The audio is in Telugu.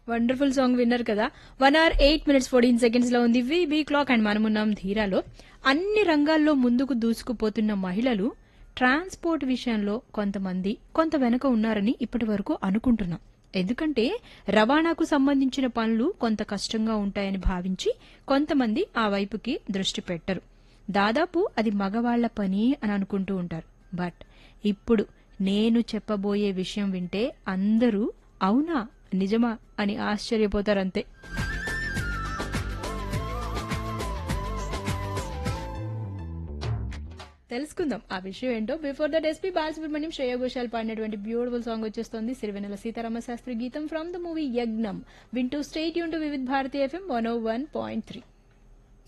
వండర్ఫుల్ సాంగ్ విన్నారు కదా one hour eight minutes fourteen seconds లో ఉంది బీ క్లాక్ అండ్ మనమున్నాం ధీరాలో అన్ని రంగాల్లో ముందుకు దూసుకుపోతున్న మహిళలు ట్రాన్స్పోర్ట్ విషయంలో కొంతమంది కొంత వెనక ఉన్నారని ఇప్పటి వరకు అనుకుంటున్నాం ఎందుకంటే రవాణాకు సంబంధించిన పనులు కొంత కష్టంగా ఉంటాయని భావించి కొంతమంది ఆ వైపుకి దృష్టి పెట్టరు దాదాపు అది మగవాళ్ల పని అని అనుకుంటూ ఉంటారు బట్ ఇప్పుడు నేను చెప్పబోయే విషయం వింటే అందరూ అవునా నిజమా అని ఆశ్చర్యపోతారంతే తెలుసుకుందాం ఆ విషయం ఏంటో బిఫోర్ దట్ ఎస్పీ బాలసుబ్రహ్మణ్యం శ్రేయ ఘోషాల్ పాడినటువంటి బ్యూటిఫుల్ సాంగ్ వచ్చేస్తుంది సిరివెనెల సీతారామ శాస్త్రి గీతం ఫ్రమ్ ద మూవీ యజ్ఞం వింటూ స్టేట్ యూన్ to Vividh Bharati FM one O one point three